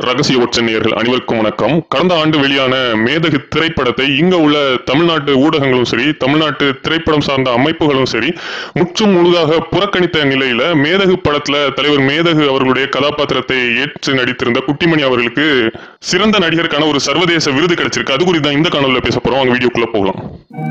ரகசிய ஒற்ற நேயர்கள் அனைவருக்கும் வணக்கம் கடந்த ஆண்டு வெளியான மேதகு திரைப்படத்தை இங்க உள்ள தமிழ்நாட்டு ஊடகங்களும் சரி தமிழ்நாட்டு திரைப்படம் சார்ந்த அமைப்புகளும் சரி முற்றும் முழுதாக புறக்கணித்த நிலையில மேதகு படத்துல தலைவர் மேதகு அவர்களுடைய கதாபாத்திரத்தை ஏற்று நடித்திருந்த குட்டிமணி அவர்களுக்கு சிறந்த நடிகருக்கான ஒரு சர்வதேச விருது கிடைச்சிருக்கு அது குறித்து தான் இந்த காணொலியில் பேச போறோம் அவங்க வீடியோக்குள்ள போகலாம்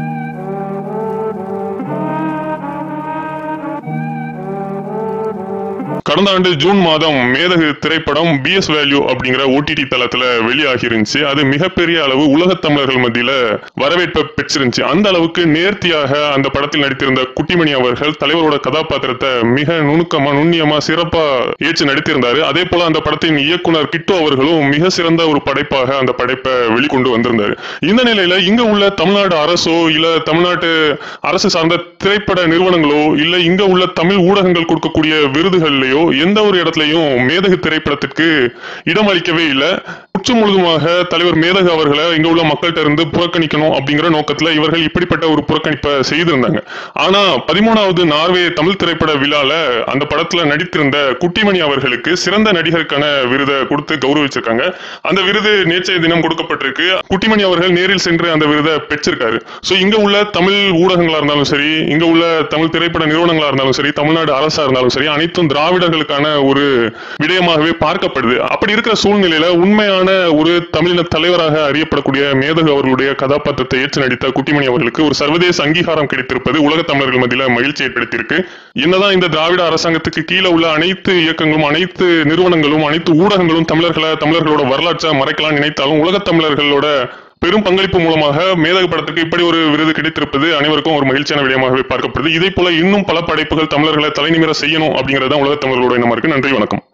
கடந்த ஆண்டு ஜூன் மாதம் மேதகு திரைப்படம் பிஎஸ் வேல்யூ அப்படிங்கிற ஓடிடி தளத்துல வெளியாகி இருந்துச்சு அது மிகப்பெரிய அளவு உலகத் தமிழர்கள் மத்தியில வரவேற்பை பெற்றிருந்துச்சு அந்த அளவுக்கு நேர்த்தியாக அந்த படத்தில் நடித்திருந்த குட்டிமணி அவர்கள் தலைவரோட கதாபாத்திரத்தை மிக நுணுக்கமா நுண்ணியமா சிறப்பா ஏற்று நடித்திருந்தாரு அதே போல அந்த படத்தின் இயக்குனர் கிட்டு அவர்களும் மிக சிறந்த ஒரு படைப்பாக அந்த படைப்பை வெளிக்கொண்டு வந்திருந்தாரு இந்த நிலையில இங்க உள்ள தமிழ்நாடு அரசோ இல்ல தமிழ்நாட்டு அரசு சார்ந்த திரைப்பட நிறுவனங்களோ இல்ல இங்க உள்ள தமிழ் ஊடகங்கள் கொடுக்கக்கூடிய விருதுகள்லயோ எந்த ஒரு இடத்துலயும் மேதகு திரைப்படத்திற்கு இடம் அளிக்கவே இல்லை முற்று முழுதுமாக தலைவர் மேதகு அவர்களை இங்க உள்ள மக்கள்கிட்ட இருந்து புறக்கணிக்கணும் அப்படிங்கிற நோக்கத்துல இவர்கள் இப்படிப்பட்ட ஒரு புறக்கணிப்பை செய்திருந்தாங்க ஆனா பதிமூணாவது நார்வே தமிழ் திரைப்பட விழால அந்த படத்துல நடித்திருந்த குட்டிமணி அவர்களுக்கு சிறந்த நடிகருக்கான விருதை கொடுத்து கௌரவிச்சிருக்காங்க அந்த விருது நேற்றைய தினம் கொடுக்கப்பட்டிருக்கு குட்டிமணி அவர்கள் நேரில் சென்று அந்த விருதை பெற்றிருக்காரு சோ இங்க உள்ள தமிழ் ஊடகங்களா இருந்தாலும் சரி இங்க உள்ள தமிழ் திரைப்பட நிறுவனங்களா இருந்தாலும் சரி தமிழ்நாடு அரசா இருந்தாலும் சரி அனைத்தும் திராவிடர்களுக்கான ஒரு விடயமாகவே பார்க்கப்படுது அப்படி இருக்கிற சூழ்நிலையில உண்மையான ஒரு தமிழின தலைவராக அறியப்படக்கூடிய மேதகு அவர்களுடைய கதாபாத்திரத்தை ஏற்று நடித்த குட்டிமணி அவர்களுக்கு ஒரு சர்வதேச அங்கீகாரம் கிடைத்திருப்பது உலக தமிழர்கள் மத்தியில மகிழ்ச்சி ஏற்படுத்தியிருக்கு என்னதான் இந்த திராவிட அரசாங்கத்துக்கு கீழே உள்ள அனைத்து இயக்கங்களும் அனைத்து நிறுவனங்களும் அனைத்து ஊடகங்களும் தமிழர்களை தமிழர்களோட வரலாற்றை மறைக்கலாம் நினைத்தாலும் உலகத் தமிழர்களோட பெரும் பங்களிப்பு மூலமாக மேதகு படத்துக்கு இப்படி ஒரு விருது கிடைத்திருப்பது அனைவருக்கும் ஒரு மகிழ்ச்சியான விடயமாகவே பார்க்கப்படுது இதே போல இன்னும் பல படைப்புகள் தமிழர்களை தலைநிமிர செய்யணும் அப்படிங்கிறது தான் உலகத் தமிழர்களோட எண்ணமா இருக்கு நன்றி வணக்கம்